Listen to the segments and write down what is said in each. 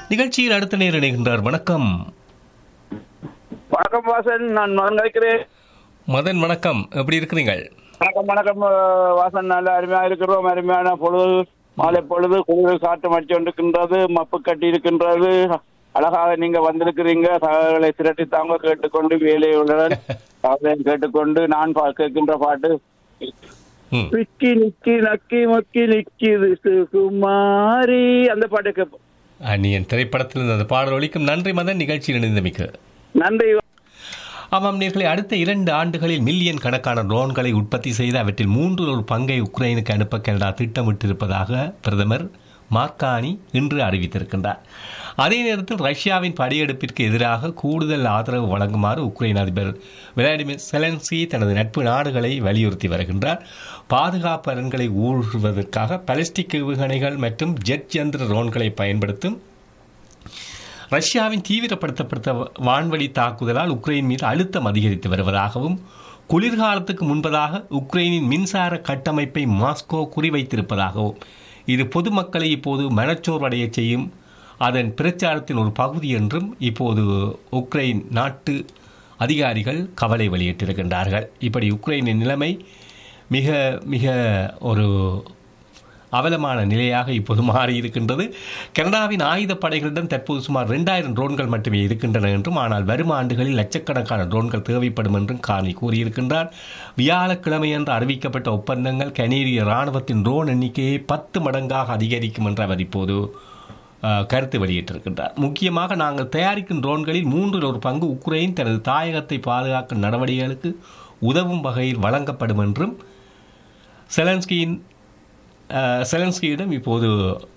நிகழ்ச்சியில் அடுத்த நேர் இணைகின்றார் வணக்கம் வணக்கம் வாசன் நான் மகன் கழிக்கிறேன் மதன் வணக்கம் எப்படி இருக்கிறீங்கள் வணக்கம் வணக்கம் அஹ், வாசன் நல்ல அருமையா இருக்கிறோம் அருமையான பொழுது மாலை பொழுது குளிர் காற்று மடிச்சு கொண்டிருக்கின்றது மப்பு கட்டி இருக்கின்றது அழகாக நீங்க வந்திருக்கிறீங்க தகவல்களை திரட்டி தாங்க கேட்டுக்கொண்டு வேலையுடன் தகவலையும் கேட்டுக்கொண்டு நான் பா- கேட்கின்ற பாட்டு ம். விக்கி நிக்கி நக்கி மக்கி நிக்கிது சுகுமாரி அந்த பாட்டு கேட்போம் அந்நியன் திரைப்படத்தில் இருந்த அந்த பாடல் ஒலிக்கும் நன்றி மதன் நிகழ்ச்சியில் இணைந்தமைக்கு நன்றி ஆமாம் நேர்களை அடுத்த இரண்டு ஆண்டுகளில் மில்லியன் கணக்கான ட்ரோன்களை உற்பத்தி செய்து அவற்றில் மூன்று ஒரு பங்கை உக்ரைனுக்கு அனுப்ப கனடா திட்டமிட்டிருப்பதாக பிரதமர் மார்கானி இன்று அறிவித்திருக்கின்றார் அதே நேரத்தில் ரஷ்யாவின் படையெடுப்பிற்கு எதிராக கூடுதல் ஆதரவு வழங்குமாறு உக்ரைன் அதிபர் விளாடிமிர் செலன்ஸ்கி தனது நட்பு நாடுகளை வலியுறுத்தி வருகின்றார் பாதுகாப்பு அரண்களை ஊழுவதற்காக பலஸ்டிக் ஏவுகணைகள் மற்றும் ஜெட் யந்திர ட்ரோன்களை பயன்படுத்தும் ரஷ்யாவின் தீவிரப்படுத்தப்பட்ட வான்வழி தாக்குதலால் உக்ரைன் மீது அழுத்தம் அதிகரித்து வருவதாகவும் குளிர்காலத்துக்கு முன்பதாக உக்ரைனின் மின்சார கட்டமைப்பை மாஸ்கோ குறிவைத்திருப்பதாகவும் இது பொதுமக்களை இப்போது மனச்சோர்வடையச் செய்யும் அதன் பிரச்சாரத்தின் ஒரு பகுதி என்றும் இப்போது உக்ரைன் நாட்டு அதிகாரிகள் கவலை வெளியிட்டிருக்கின்றார்கள் இப்படி உக்ரைனின் நிலைமை மிக மிக ஒரு அவலமான நிலையாக இப்போது மாறி இருக்கின்றது கனடாவின் ஆயுதப் படைகளிடம் தற்போது சுமார் ரெண்டாயிரம் ட்ரோன்கள் மட்டுமே இருக்கின்றன என்றும் ஆனால் வரும் ஆண்டுகளில் லட்சக்கணக்கான ட்ரோன்கள் தேவைப்படும் என்றும் காணி கூறியிருக்கின்றார் வியாழக்கிழமை என்று அறிவிக்கப்பட்ட ஒப்பந்தங்கள் கனேடிய ராணுவத்தின் ட்ரோன் எண்ணிக்கையை பத்து மடங்காக அதிகரிக்கும் என்று அவர் இப்போது அஹ், கருத்து வெளியிட்டிருக்கின்றார் முக்கியமாக நாங்கள் தயாரிக்கும் ட்ரோன்களில் மூன்றில் ஒரு பங்கு உக்ரைன் தனது தாயகத்தை பாதுகாக்கும் நடவடிக்கைகளுக்கு உதவும் வகையில் வழங்கப்படும் என்றும் செலன்ஸ்கியின் அஹ், செலன்ஸ்கியிடம் இப்போது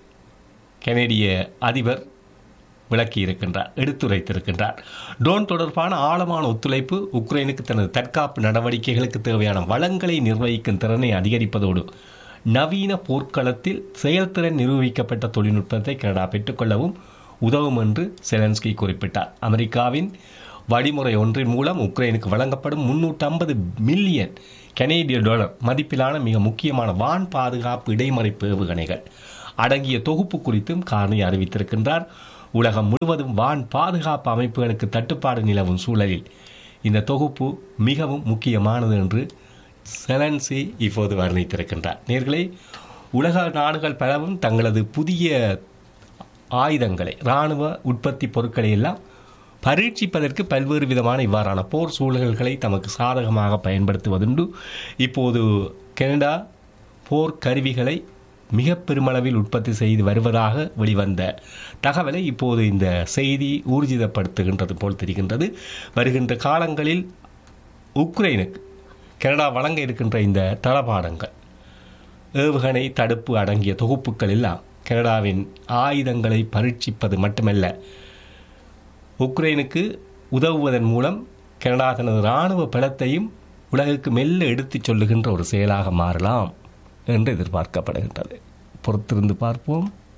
கனேடிய அதிபர் விளக்கியிருக்கின்றார் எடுத்துரைத்திருக்கின்றார் ட்ரோன் தொடர்பான ஆழமான ஒத்துழைப்பு உக்ரைனுக்கு தனது தற்காப்பு நடவடிக்கைகளுக்கு தேவையான வளங்களை நிர்வகிக்கும் திறனை அதிகரிப்பதோடு நவீன போர்க்களத்தில் செயல்திறன் நிரூபிக்கப்பட்ட தொழில்நுட்பத்தை கனடா பெற்றுக்கொள்ளவும் உதவும் என்று செலன்ஸ்கி குறிப்பிட்டார் அமெரிக்காவின் வழிமுறை ஒன்றின் மூலம் உக்ரைனுக்கு வழங்கப்படும் முன்னூற்றி ஐம்பது மில்லியன் கனேடிய டாலர் மதிப்பிலான மிக முக்கியமான வான் பாதுகாப்பு இடைமறைப்பு ஏவுகணைகள் அடங்கிய தொகுப்பு குறித்தும் காரணி அறிவித்திருக்கின்றார் உலகம் முழுவதும் வான் பாதுகாப்பு அமைப்புகளுக்கு தட்டுப்பாடு நிலவும் சூழலில் இந்த தொகுப்பு மிகவும் முக்கியமானது என்று செலன்சி இப்போது வர்ணித்திருக்கின்றார் நேர்களே உலக நாடுகள் பலவும் தங்களது புதிய ஆயுதங்களை இராணுவ உற்பத்தி பொருட்களை எல்லாம் பரீட்சிப்பதற்கு பல்வேறு விதமான இவ்வாறான போர் சூழல்களை தமக்கு சாதகமாக பயன்படுத்துவதுண்டு இப்போது கனடா போர் கருவிகளை மிக பெருமளவில் உற்பத்தி செய்து வருவதாக வெளிவந்த தகவலை இப்போது இந்த செய்தி ஊர்ஜிதப்படுத்துகின்றது போல் தெரிகின்றது வருகின்ற காலங்களில் உக்ரைனுக்கு கனடா வழங்க இருக்கின்ற இந்த தளபாடங்கள் ஏவுகணை தடுப்பு அடங்கிய தொகுப்புகள் எல்லாம் கனடாவின் ஆயுதங்களை பரீட்சிப்பது மட்டுமல்ல உக்ரைனுக்கு உதவுவதன் மூலம் கனடா தனது இராணுவ பலத்தையும் உலகுக்கு மெல்ல எடுத்துச் சொல்லுகின்ற ஒரு செயலாக மாறலாம் என்று எதிர்பார்க்கப்படுகின்றது பொறுத்திருந்து பார்ப்போம்